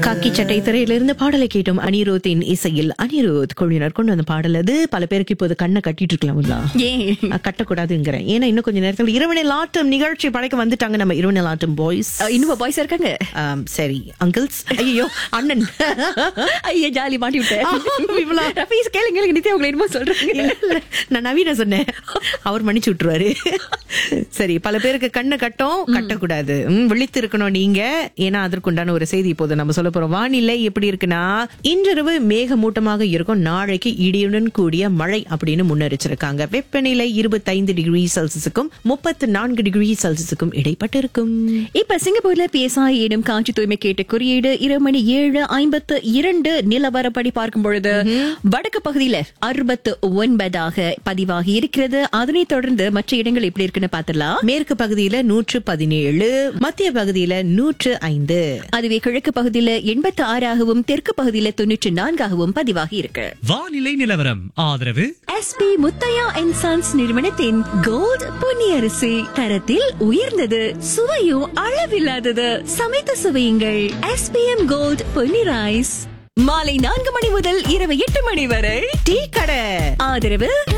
காக்கி சட்டை திரையிலிருந்து பாடலை கேட்டோம் அனிருத்தின் இசையில் அனிருத் குழுவினர் கொண்டு வந்த பாடல் அது பல பேருக்கு இப்போது கண்ணை கட்டிட்டு இருக்கலாம்ல ஏன் அஹ் கட்டக்கூடாதுங்கிறேன் ஏன்னா இன்னும் கொஞ்சம் நேரத்தில் இரவனில் ஆட்டம் நிகழ்ச்சி படைக்க வந்துட்டாங்க நம்ம இரவனில் ஆட்டம் பாய்ஸ் அஹ், இன்னும் பாய்ஸ் இருக்காங்க சரி அங்கிள்ஸ் ஐயோ அண்ணன் ஐயா ஜாலி மாட்டி விட்டேன் விமலா. ரஃபீஸ் கேளுங்க கேளுங்க நித்யா உங்களை என்னமோ சொல்றாங்க இல்ல, நான் நவீன சொன்னேன் அவர் மன்னிச்சு விட்டுருவாரு சரி பல பேருக்கு கண்ணை கட்டும் கட்டக்கூடாது ம், விழித்து இருக்கணும் நீங்க ஏன்னா அதற்குண்டான ஒரு செய்தி இப்போது நம்ம சொல்ல போறோம் வானிலை எப்படி இருக்குன்னா இன்றிரவு மேகமூட்டமாக இருக்கும் நாளைக்கு இடியுடன் கூடிய மழை அப்படின்னு முன்னெரிச்சிருக்காங்க வெப்பநிலை இருபத்தைந்து டிகிரி செல்சியஸுக்கும் முப்பத்து நான்கு டிகிரி செல்சியஸுக்கும் இடைப்பட்டு இருக்கும் இப்ப சிங்கப்பூர்ல பிஎஸ்ஐ எனும் காட்சி தூய்மை கேட்ட குறியீடு இரு மணி ஏழு ஐம்பத்து இரண்டு நிலவரப்படி பார்க்கும் பொழுது வடக்கு பகுதியில அறுபத்து ஒன்பதாக பதிவாகி இருக்கிறது அதனைத் தொடர்ந்து மற்ற இடங்கள் எப்படி இருக்குன்னு பாத்துடலாம் மேற்கு பகுதியில நூற்று பதினேழு மத்திய பகுதியில நூற்று ஐந்து அதுவே கிழக்கு பகுதியில எண்பத்தி ஆறாகவும் தெற்கு பகுதியில தொன்னூற்றி நான்காகவும் பதிவாகி இருக்கு வானிலை நிலவரம் ஆதரவு எஸ்பி முத்தையா அண்ட் சன்ஸ் நிறுவனத்தின் கோல்ட் பொன்னியரிசி தரத்தில் உயர்ந்தது சுவையும் அளவில்லாதது சமைத்து சுவையுங்கள் எஸ்பிஎம் கோல்ட் பொன்னி ரைஸ் மாலை நான்கு மணி முதல் இரவு எட்டு மணி வரை டீ கடை ஆதரவு